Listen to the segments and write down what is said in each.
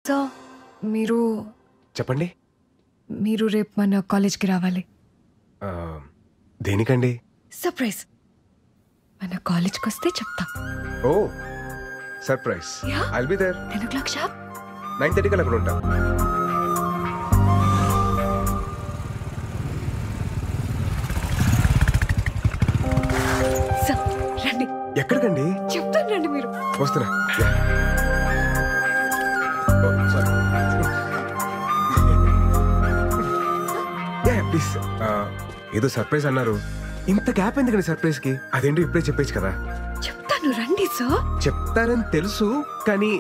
Sir మీరు చెప్పండి మీరు రేపు మన కాలేజ్కి రావాలి ఆ, దేనికండి సర్ప్రైజ్ మన కాలేజ్కి వస్తే చెప్తా ఓ surprise Yeah. I'll be there ten o'clock sharp nine థర్టీకి అక్కడ ఉంటా సార్ రండి ఎక్కడికండి చెప్తాను రండి మీరు వస్తున్నా Yeah. Oh, sorry. Yeah, please. ఆ, ఏదో సర్ప్రైజ్ అన్నారు ఇంత గ్యాప్ ఎందుకండి సర్ప్రైజ్ కి అదేంటో ఇప్పుడే చెప్పేచ్చు కదా చెప్తాను రండి సార్ చెప్తారని తెలుసు కానీ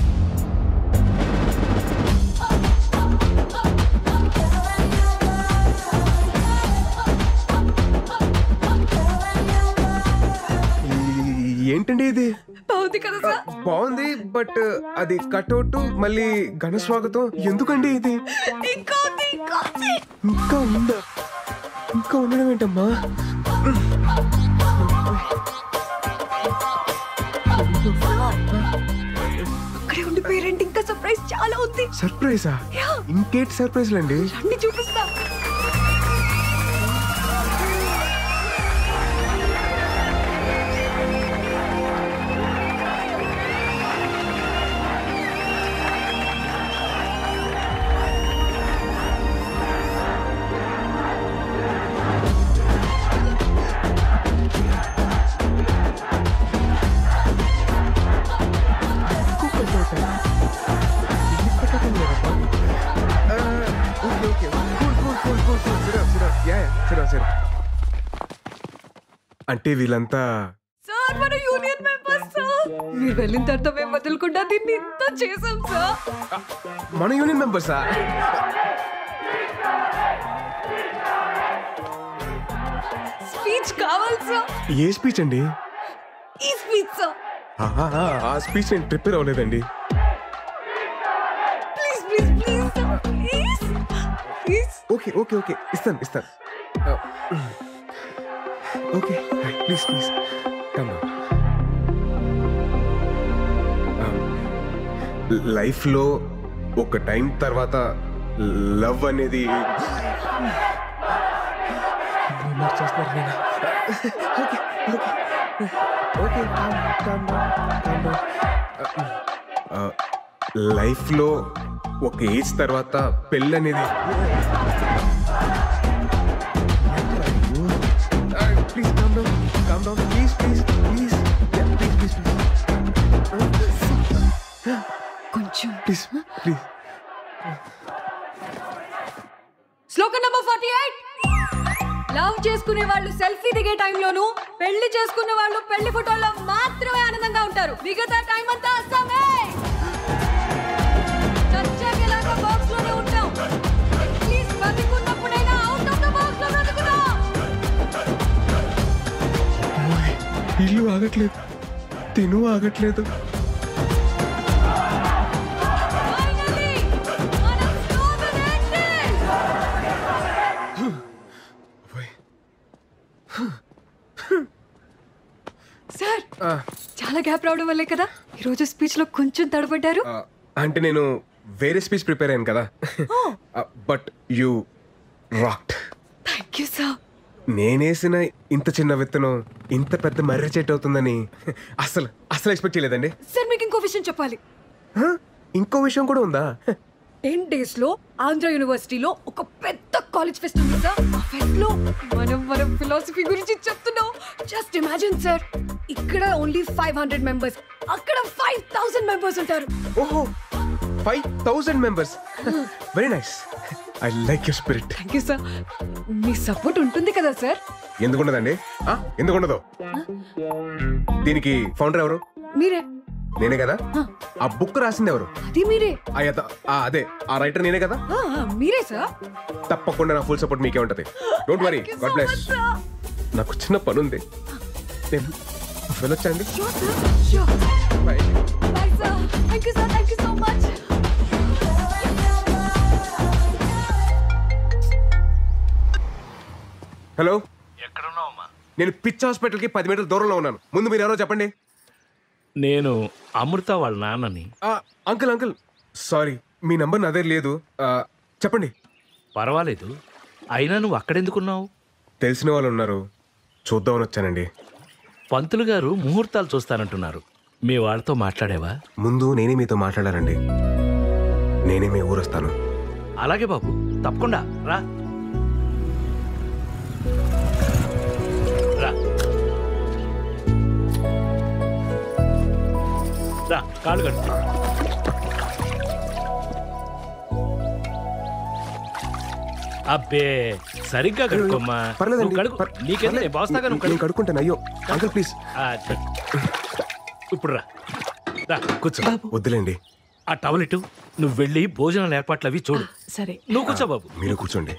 ఈ- ఏంటండి ఇది బాగుంది కదా సార్ బాగుంది బట్ అది కట్అవుట్ మళ్ళీ ఘన స్వాగతం ఎందుకండి ఇది ఇంకా ఉంది ఇంకా ఉంది ఇంకా ఉందా ఇంకా ఉండడం ఏంటమ్మా అక్కడే ఉండిపోయారండి ఇంకా సర్ప్రైజ్ చాలా ఉంది సర్ప్రైజా యా ఇంకేంటి సర్ప్రైజ్లు అండి రండి చూపిస్తా అంటే వీళ్ళంతా సార్ మన యూనియన్ మెంబర్స్ సార్ మీరు వెళ్ళిన తర్వాత మేము వదలకుండా దీన్ని ఇంత చేసాం సార్ మన యూనియన్ మెంబర్సా స్పీచ్ కావాలి సార్ ఏ స్పీచ్ అండి ఈ స్పీచ్ సార్ ఆహా, ఆ స్పీచ్ నేను ప్రిపేర్ అవ్వలేదండి please please please sir please please okay okay okay ఇస్తాను ఇస్తాను ఓకే ప్లీజ్ ప్లీజ్ కమ్ లైఫ్లో ఒక టైం తర్వాత లవ్ అనేది మార్చేస్తున్నారు నేను ఓకే ఓకే ఓకే లైఫ్లో ఒక ఏజ్ తర్వాత పెళ్ళి అనేది please calm down calm down please please please please please కొంచెం ప్లీజ్ ప్లీజ్ శ్లోకం నంబర్ ఫార్టీ ఎయిట్ లవ్ చేసుకునే వాళ్ళు సెల్ఫీ దిగే టైంలోను పెళ్లి చేసుకునే వాళ్ళు పెళ్లి ఫోటోల్లో మాత్రమే ఆనందంగా ఉంటారు మిగతా టైం అంతా అస్సామే చచ్చాక ఎలాగో బాక్స్ లోనే ఉంటాం ప్లీజ్ బతికున్నప్పుడైనా అవుట్ ఆఫ్ ద బాక్స్ లో బ్రతుకుదాం ఇల్లు ఆగట్లేదు తిను ఆగట్లేదు Finally, మన slogan ఏంటి? సార్ చాలా గ్యాప్ రావడం వల్లే కదా ఈరోజు స్పీచ్ లో కొంచెం తడబడ్డారు ఆ, అంటే నేను వేరే స్పీచ్ ప్రిపేర్ అయ్యాను కదా but you rocked thank you sir నేనేసిన ఇంత చిన్న విత్తనం ఇంత పెద్ద మర్రి చెట్టు అవుతుందని అసలు అసలు ఎక్స్పెక్ట్ చేయలేదండి సార్ మీకు ఇంకో విషయం చెప్పాలి హ? ఇంకో విషయం కూడా ఉందా టెన్ డేస్ లో ఆంధ్ర యూనివర్సిటీలో ఒక పెద్ద కాలేజ్ ఫెస్ట్ ఉంది సార్ ఆ ఫెస్ట్ లో మనం మనం ఫిలాసఫీ గురించి చెప్తున్నాం జస్ట్ ఇమాజిన్ సార్ ఇక్కడ ఓన్లీ ఫైవ్ హండ్రెడ్ మెంబర్స్ అక్కడ ఫైవ్ థౌసండ్ మెంబర్స్ ఉంటారు ఓహో five thousand members very nice I like your spirit thank you sir మీ సపోర్ట్ ఉంటుంది కదా సార్ ఎందుకుండదండి ఆ, ఎందుకుండదు దీనికి ఫౌండర్ ఎవరు మీరే నేనే కదా ఆ బుక్ రాసింది ఎవరు అది మీరే ఆ యత- ఆ, అదే ఆ రైటర్ నేనే కదా ఆ, ఆ, మీరే సార్ తప్పకుండా నా ఫుల్ సపోర్ట్ మీకే ఉంటది don't worry Thank you so god bless much, sir. నాకు చిన్న పని ఉంది నేను వెళ్ళొచ్చండి Sure, sir. Sure. Bye Bye, sir. Thank you, sir. Thank you so much. Hello ఎక్కడున్నావమ్మా నేను పిచ్ హాస్పిటల్కి పది మీటర్ల దూరంలో ఉన్నాను ముందు మీరు ఎవరో చెప్పండి నేను అమృత వాళ్ళ నాన్నని ఆ, అంకుల్ అంకుల్ సారీ మీ నంబర్ నా దగ్గర లేదు ఆ, చెప్పండి పర్వాలేదు అయినా నువ్వు అక్కడెందుకున్నావు తెలిసిన వాళ్ళు ఉన్నారు చూద్దామని వచ్చానండి పంతులు గారు ముహూర్తాలు చూస్తానంటున్నారు మీ వాళ్ళతో మాట్లాడేవా ముందు నేనే మీతో మాట్లాడాలండి నేనే మీ ఊరు వస్తాను అలాగే బాబు తప్పకుండా రా రా రా కాళ్ళు కట్టు అబ్బే సరిగ్గా కడుక్కోమ్మా పర్లేదండి నువ్వు కడుక్కో. పర్- నీకేంది పర్లేదు. నేను బాస్తాగా నువ్వు నేను కడుక్కో. కడుక్కుంటాను అయ్యో అంకుల్ ప్లీజ్ ఆ, చెయ్. ఇప్పుడు రా రా కూర్చో వద్దులేండి ఆ టవల్ ఇటు నువ్వు వెళ్ళి భోజనాల ఏర్పాట్లు అవి చూడు సరే నువ్వు కూర్చో బాబు మీరు కూర్చోండి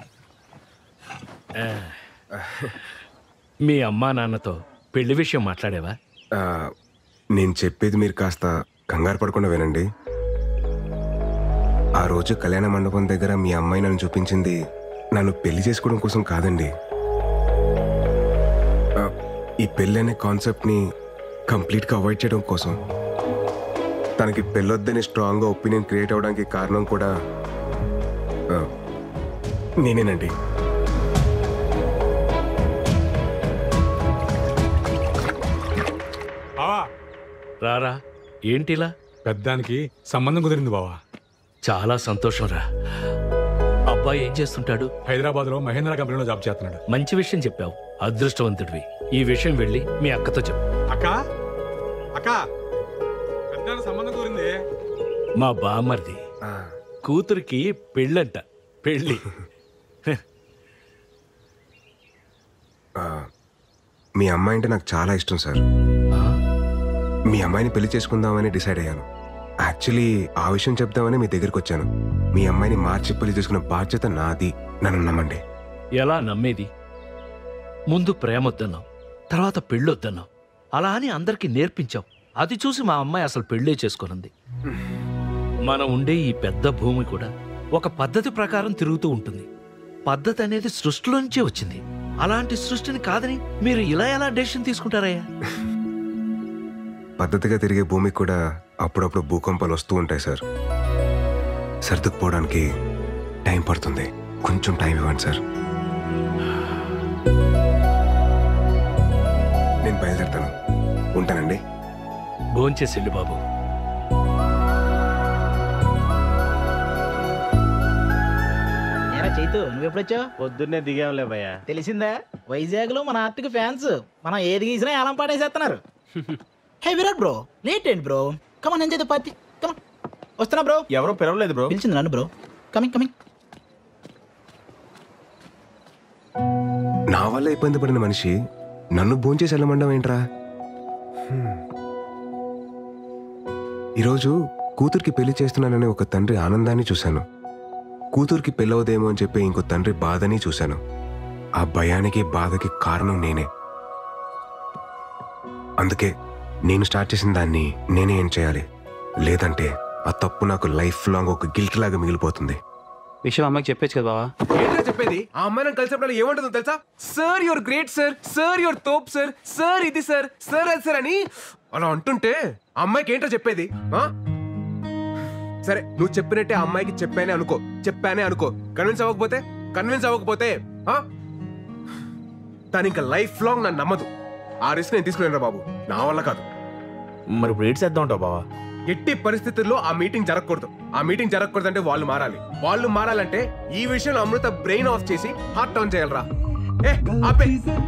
మీ అమ్మా నాన్నతో పెళ్లి విషయం మాట్లాడేవా ఆ, నేను చెప్పేది మీరు కాస్త కంగారు పడకుండా వినండి ఆ రోజు కళ్యాణ మండపం దగ్గర మీ అమ్మాయి నన్ను చూపించింది నన్ను పెళ్లి చేసుకోవడం కోసం కాదండి ఆ, ఈ పెళ్ళి అనే కాన్సెప్ట్ని కంప్లీట్గా అవాయిడ్ చేయడం కోసం తనకి పెళ్ళొద్దని స్ట్రాంగ్గా ఒపీనియన్ క్రియేట్ అవ్వడానికి కారణం కూడా ఆ, నేనేనండి బావా రారా ఏంటిలా పెద్దానికి సంబంధం కుదిరింది బావా చాలా సంతోషం రా అబ్బాయి ఏం చేస్తుంటాడు హైదరాబాద్ లో మహేంద్ర కంపెనీలో జాబ్ చేస్తున్నాడు మంచి విషయం చెప్పావు అదృష్టవంతుడివి ఈ విషయం వెళ్ళి మీ అక్కతో చెప్పు అక్క అక్క పెద్దానికి సంబంధం కుదిరింది మా బామ్మర్ది ఆ, కూతురికి పెళ్ళంట పెళ్ళి ఆ, మీ అమ్మాయి అంటే నాకు చాలా ఇష్టం సార్ ఆ, మీ అమ్మాయిని పెళ్లి చేసుకుందామని డిసైడ్ అయ్యాను యాక్చువల్లీ ఆ విషయం చెప్దామని మీ దగ్గరికి వచ్చాను మీ అమ్మాయిని మార్చి పెళ్లి చేసుకున్న బాధ్యత నాది నన్ను నమ్మండి ఎలా నమ్మేది ముందు ప్రేమొద్దన్నావు తర్వాత పెళ్ళొద్దన్నావు అలా అని అందరికీ నేర్పించావు అది చూసి మా అమ్మాయి అసలు పెళ్ళే చేసుకున్నది మనం ఉండే ఈ పెద్ద భూమి కూడా ఒక పద్ధతి ప్రకారం తిరుగుతూ ఉంటుంది పద్ధతి అనేది సృష్టిలో నుంచే వచ్చింది అలాంటి సృష్టిని కాదని మీరు ఇలా ఎలా డెసిషన్ తీసుకుంటారయ్యా పద్ధతిగా తిరిగే భూమికి కూడా అప్పుడప్పుడు భూకంపాలు వస్తూ ఉంటాయి సార్ సర్దుకుపోవడానికి టైం పడుతుంది కొంచెం టైం ఇవ్వండి సార్ నేను బయలుదేరుతాను ఉంటానండి భోంచేసి వెళ్ళు బాబు ఏరా చైతు నువ్వెప్పుడొచ్చావు పొద్దున్నే దిగాంలే భయ్యా తెలిసిందా వైజాగ్ లో మన ఆర్టిక్ ఫ్యాన్స్ మనం ఏది గీసినా ఎలా పాటేసేస్తున్నారు హే విరాట్ బ్రో లేట్ ఏంటి bro come on enjoy the party come on వస్తున్నా బ్రో ఎవరో పిలవలేదు బ్రో పిలిచింది నన్ను బ్రో కమింగ్ కమింగ్ నా వల్ల ఇబ్బంది పడిన మనిషి నన్ను భోంచేసి వెళ్ళమండం ఏంట్రా హ్మ్. ఈరోజు కూతురికి పెళ్లి చేస్తున్నానని ఒక తండ్రి ఆనందాన్ని చూశాను కూతురికి పెళ్ళవదేమో అని చెప్పి ఇంకో తండ్రి బాధని చూశాను ఆ భయానికి బాధకి కారణం నేనే అందుకే నేను స్టార్ట్ చేసిన దాన్ని నేనే ఏం చేయాలి లేదంటే ఆ తప్పు నాకు లైఫ్ లాంగ్ ఒక గిల్ట్ లాగా మిగిలిపోతుంది విషయం అమ్మకి చెప్పేచ్చు కదా బావా ఏంటో చెప్పేది ఆ అమ్మాయి నన్ను కలిసినప్పుడు ఏమంటుందో తెలుసా sir your great sir sir your తోప్ సార్ సార్ ఇది సార్ సార్ అది సార్ అని అలా అంటుంటే ఆ అమ్మాయికి ఏంటో చెప్పేది ఆ? సరే నువ్వు చెప్పినట్టే ఆ అమ్మాయికి చెప్పానే అనుకో చెప్పానే అనుకో కన్విన్స్ అవ్వకపోతే కన్విన్స్ అవ్వకపోతే ఆ? తను ఇంకా లైఫ్ లాంగ్ నన్ను నమ్మదు ఆ రిస్క్ నేను తీసుకునేరా బాబు నా వల్ల కాదు మరి ఇప్పుడు ఏడ్ చేద్దాం ఉంటావు బావా ఎట్టి పరిస్థితుల్లో ఆ మీటింగ్ జరగకూడదు ఆ మీటింగ్ జరగకూడదు అంటే వాళ్ళు మారాలి వాళ్ళు మారాలంటే ఈ విషయంలో అమృత బ్రెయిన్ ఆఫ్ చేసి హార్ట్ ఆన్ చేయాలరా ఏ ఆపే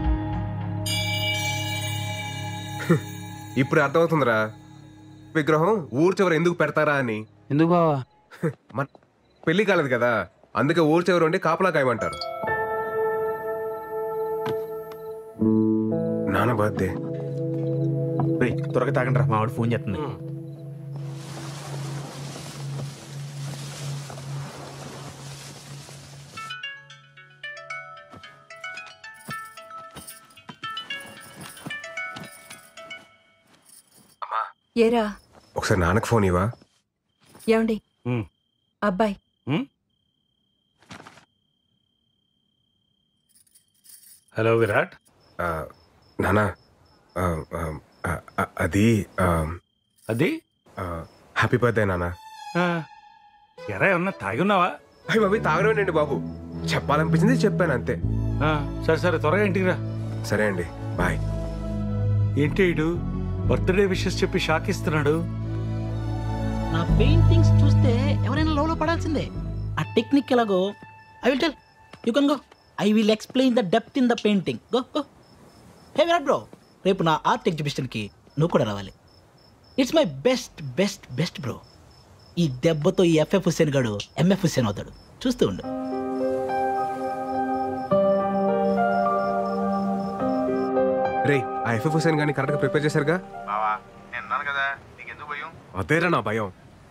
ఇప్పుడు అర్థమవుతుందిరా విగ్రహం ఊరు చివర ఎందుకు పెడతారా అని ఎందుకు బావా మన పెళ్లి కాలేదు కదా అందుకే ఊరు చివర ఉండి కాపలా కాయమంటారు నాన్న బర్త్డే రేయ్ త్వరగా తాగండి రా మావాడు ఫోన్ చేస్తుంది ఏరా ఒకసారి నాన్నకు ఫోన్ ఇవ్వా ఏమండి ఉమ్. అబ్బాయి హలో విరాట్ ఆ, నాన్న ఆ, ఆ, ఆ, ఆ, అది ఆ, అది ఆ, హ్యాపీ బర్త్డే నాన్న ఆ, ఎరా ఏమన్నా తాగి ఉన్నావా అయ్యి బాబు తాగడండి బాబు చెప్పాలనిపించింది చెప్పాను అంతే ఆ, సరే సరే త్వరగా ఇంటికి రా సరే అండి బాయ్ ఏంటి ఇడు బర్త్డే విషెస్ చెప్పి షాక్ ఇస్తున్నాడు నా పెయింటింగ్స్ చూస్తే ఎవరైనా లోలో పడాల్సిందే ఆ టెక్నిక్ ఎలాగో I will tell you can go I will explain the depth in the painting go go hey Virat bro రేపు నా ఆర్ట్ ఎగ్జిబిషన్కి నువ్వు కూడా రావాలి it's my best best best bro ఈ దెబ్బతో ఈ ఎఫ్ఎఫ్ హుస్సేన్ గాడు ఎంఎఫ్ హుస్సేన్ అవుతాడు చూస్తూ ఉండు రే ఆ ఎఫ్ఎఫ్ హుసేన్ గాని కరెక్ట్గా ప్రిపేర్ చేశారుగా బావా నేను అన్నాను కదా నీకెందుకు భయం అదేరా నా భయం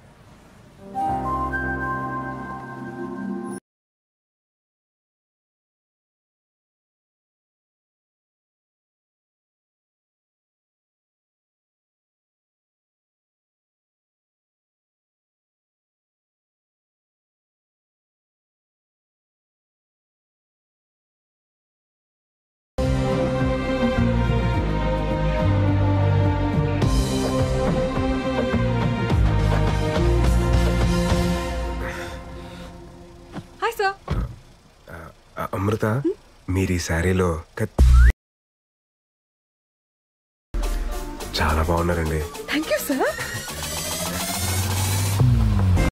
హాయ్ సార్ ఆ, అమృత మీరు ఈ శారీలో కత్- చాలా బాగున్నారండి థ్యాంక్ యూ సార్